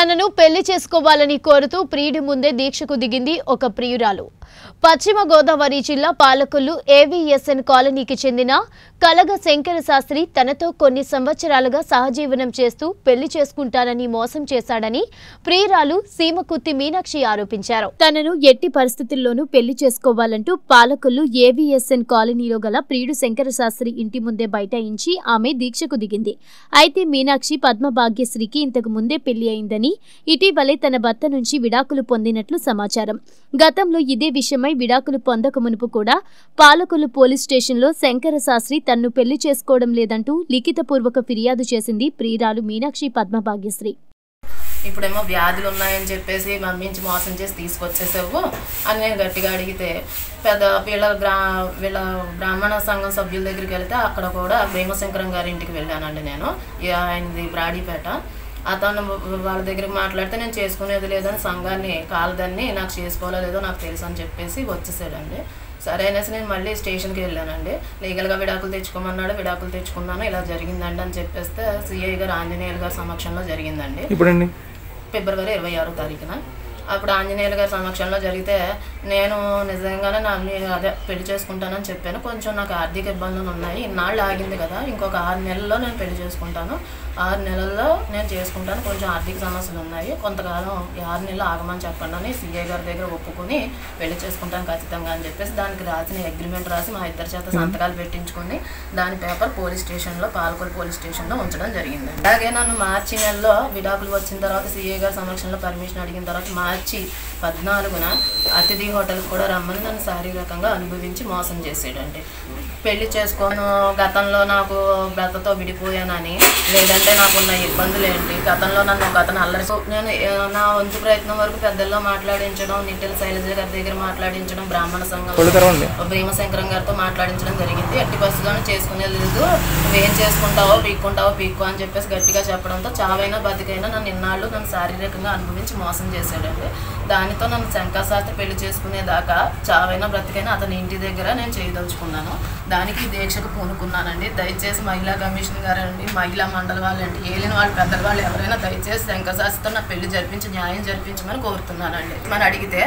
తనను పెళ్లి చేసుకోవాలని కోరుతూ ప్రియుడి ముందే దీక్షకు దిగింది ఒక ప్రియురాలు పశ్చిమ గోదావరి జిల్లా పాలకొల్లు ఏవిఎస్ఎన్ కాలనీకి చెందిన కలగ శంకర శాస్త్రి తనతో కొన్ని సంవత్సరాలుగా సహజీవనం చేస్తూ పెళ్లి చేసుకుంటానని మోసం చేశాడని ప్రియురాలు సీమకుత్తి మీనాక్షి ఆరోపించారు తనను ఎట్టి పరిస్థితుల్లోనూ పెళ్లి చేసుకోవాలంటూ పాలకొల్లు ఏవిఎస్ఎన్ కాలనీలో గల ప్రియుడు శంకర శాస్త్రి ఇంటి ముందే బైఠాయించి ఆమె దీక్షకు దిగింది అయితే మీనాక్షి పద్మభాగ్యశ్రీకి ఇంతకు ముందే పెళ్లి అయిందని ఇటీవలే తన భర్త నుంచి విడాకులు పొందినట్లు సమాచారం గతంలో ఇదే విషయమై విడాకులు పొందక మునుపు కూడా పాలకొల్లు పోలీస్ స్టేషన్లో శంకర శాస్త్రి తన్ను పెళ్లి చేసుకోవడం లేదంటూ లిఖితపూర్వక ఫిర్యాదు చేసింది ప్రియురాలు మీనాక్షి పద్మభాగ్యశ్రీ ఇప్పుడేమో వ్యాధులు ఉన్నాయని చెప్పేసి మమ్మించి మోసం చేసి తీసుకొచ్చేసావు అని నేను గట్టిగా అడిగితే పెద్ద వీళ్ళ గ్రా వీళ్ళ బ్రాహ్మణ సంఘం సభ్యుల దగ్గరికి వెళ్తే అక్కడ కూడా భీమశంకరం గారి ఇంటికి వెళ్ళానండి నేను ఈ ఆయనది బ్రాడీపేట అతను వాళ్ళ దగ్గరికి మాట్లాడితే నేను చేసుకునేది లేదని సంఘాన్ని కాలదాన్ని నాకు చేసుకోవాలో లేదో నాకు తెలుసు అని చెప్పేసి వచ్చేసాడండి సరే అనేసి నేను మళ్ళీ స్టేషన్కి వెళ్ళానండి లీగల్గా విడాకులు తెచ్చుకోమన్నాడు విడాకులు తెచ్చుకున్నాను ఇలా జరిగిందండి అని చెప్పేస్తే సిఐ గారు ఆంజనేయులు గారి సమక్షంలో జరిగిందండి ఇప్పుడండి ఫిబ్రవరి ఇరవై ఆరో తారీఖున అప్పుడు ఆంజనేయులు గారి సమక్షంలో జరిగితే నేను నిజంగానే నా అదే పెళ్లి చేసుకుంటానని చెప్పాను కొంచెం నాకు ఆర్థిక ఇబ్బందులు ఉన్నాయి ఇన్నాళ్ళు ఆగింది కదా ఇంకొక ఆరు నెలల్లో నేను పెళ్లి చేసుకుంటాను ఆరు నెలల్లో నేను చేసుకుంటాను కొంచెం ఆర్థిక సమస్యలు ఉన్నాయి కొంతకాలం ఈ ఆరు నెలలు ఆగమని చెప్పండి అని సీఐ గారి దగ్గర ఒప్పుకుని పెళ్లి చేసుకుంటాను ఖచ్చితంగా అని చెప్పేసి దానికి రాసిన అగ్రిమెంట్ రాసి మా ఇద్దరి చేత సంతకాలు పెట్టించుకుని దాని పేపర్ పోలీస్ స్టేషన్లో పాలకొల్ పోలీస్ స్టేషన్లో ఉంచడం జరిగింది అలాగే నన్ను మార్చి నెలలో విడాకులు వచ్చిన తర్వాత సీఏ గారి సమక్షంలో పర్మిషన్ అడిగిన తర్వాత మార్చి పద్నాలుగున అతిథి హోటల్కి కూడా రమ్మని నన్ను శారీరకంగా అనుభవించి మోసం చేసాడండి పెళ్లి చేసుకోను గతంలో నాకు భర్తతో విడిపోయానని లేదంటే నాకున్న ఇబ్బందులు ఏంటి గతంలో నన్ను ఒక అతను అల్లరి సో నేను ఏ, నా వంతు ప్రయత్నం వరకు పెద్దల్లో మాట్లాడించడం నిట్టెల శైలజ గారి దగ్గర మాట్లాడించడం బ్రాహ్మణ సంఘం కళ్ళు తెరవండి భీమశంకరం గారితో మాట్లాడించడం జరిగింది ఎట్టి బస్సులోనే చేసుకునేది లేదు నువ్వేం చేసుకుంటావో పీక్కుంటావో పీక్కు అని చెప్పేసి గట్టిగా చెప్పడంతో చావైనా బతికైనా నన్ను ఇన్నాళ్ళు నన్ను శారీరకంగా అనుభవించి మోసం చేశాడండి దానితో నన్ను శంకరశాస్త్రి పెళ్లి చేసుకునేదాకా చావైనా బ్రతికైనా అతని ఇంటి దగ్గర నేను చేయదలుచుకున్నాను దానికి దీక్షకు పూనుకున్నానండి దయచేసి మహిళా కమిషన్ గారండి మహిళా మండలి వాళ్ళండి ఏలిన వాళ్ళు పెద్దల వాళ్ళు ఎవరైనా దయచేసి శంకరశాస్త్రితో నా పెళ్లి జరిపించి న్యాయం జరిపించమని కోరుతున్నానండి మనం అడిగితే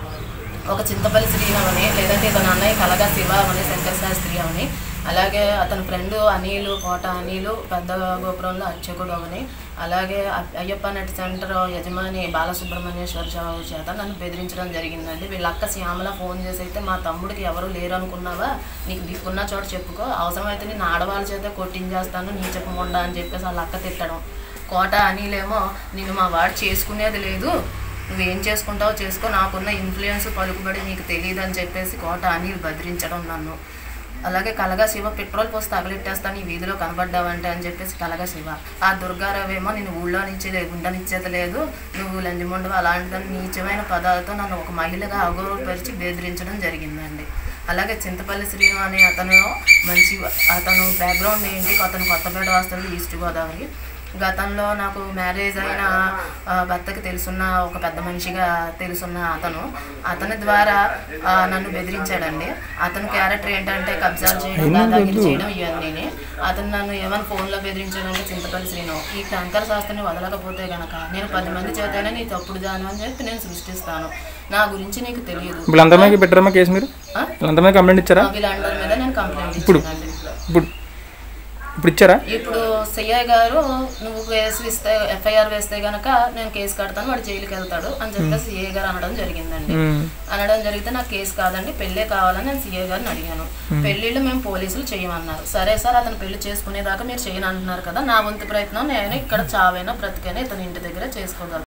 ఒక చింతపల్లి శ్రీరామ్ అని లేదంటే ఇతను అన్నయ్య కలగా శివ అని శంకర శాస్త్రి అని అలాగే అతని ఫ్రెండ్ అనిలు కోట అనిలు పెద్ద గోపురంలో అర్చకుడు అని అలాగే అ- అయ్యప్ప నెట్ సెంటర్ యజమాని బాలసుబ్రహ్మణ్యేశ్వర రావు చేత నన్ను బెదిరించడం జరిగిందండి వీళ్ళ అక్క శ్యామల ఫోన్ చేసి అయితే మా తమ్ముడికి ఎవరు లేరు అనుకున్నావా నీకు దిక్కున్న చోట చెప్పుకో అవసరమైతే నేను ఆడవాళ్ళ చేత కొట్టించేస్తాను నీ చెప్పకుండా అని చెప్పేసి వాళ్ళ అక్క తిట్టడం కోట అనిలేమో నేను మా వాడు చేసుకునేది లేదు నువ్వేం చేసుకుంటావో చేసుకో నాకున్న ఇన్ఫ్లుయెన్స్ పలుకుబడి నీకు తెలియదు అని చెప్పేసి కోట అనిల్ బెదిరించడం నన్ను అలాగే కలగా శివ పెట్రోల్ పోసి తగలెట్టేస్తాను ఈ వీధిలో కనబడ్డావంటే అని చెప్పేసి కలగా శివ ఆ దుర్గారావు ఏమో నేను ఊళ్ళో నుంచి ఉండనిచ్చేది లేదు నువ్వు లంజముండవు అలాంటిదని నీచమైన పదాలతో నన్ను ఒక మహిళగా అగౌరవపరిచి బెదిరించడం జరిగిందండి అలాగే చింతపల్లి శ్రీను అనే అతను మంచి అతను బ్యాక్గ్రౌండ్ ఏంటి అతను కొత్తపేట వాస్తవులు ఈస్ట్ గోదావరి గతంలో నాకు మ్యారేజ్ అయిన ఆ, భర్తకి తెలుసున్న ఒక పెద్ద మనిషిగా తెలుసున్న అతను అతని ద్వారా ఆ, నన్ను బెదిరించాడండి అతని క్యారెక్టర్ ఏంటంటే కబ్జాలు చేయడం దాదాగిరి చేయడం ఇవన్నీ అతను నన్ను ఏమైనా ఫోన్లో బెదిరించాడంటే చింతపల్లి శ్రీను ఈ శంకర శాస్త్రిని వదలకపోతే గనక నేను పది మంది చేతనే నీ తప్పుడు జాను అని చెప్పి నేను సృష్టిస్తాను నా గురించి నీకు తెలియదు వీళ్ళందరి మీద పెట్టారమ్మా కేసు మీరు ఆ? వీళ్ళందరి మీద కంప్లైంట్ ఇచ్చారా వీళ్ళందరి మీద నేను కంప్లైంట్ ఇప్పుడు? ఇచ్చానండి ఇప్పుడు ఇప్పుడు ఇచ్చారా ఇప్పుడు సిఐ గారు నువ్వు కేసు ఇస్తే ఎఫ్ఐఆర్ వేస్తే గనక నేను కేసు కడతాను వాడు జైలుకి వెళ్తాడు అని చెప్పేసి సిఐ గారు అనడం జరిగిందండి మ్మ్. అనడం జరిగితే నాకు కేసు కాదండి పెళ్ళే కావాలని నేను సిఐ గారిని అడిగాను పెళ్ళిళ్ళు మేము పోలీసులు చేయమన్నారు సరే సార్ అతను పెళ్లి చేసుకునేదాకా మీరు చేయను అంటున్నారు కదా నా వంతు ప్రయత్నం నేను ఇక్కడ చావైనా బ్రతికైనా ఇతని ఇంటి దగ్గర చేసుకోగలను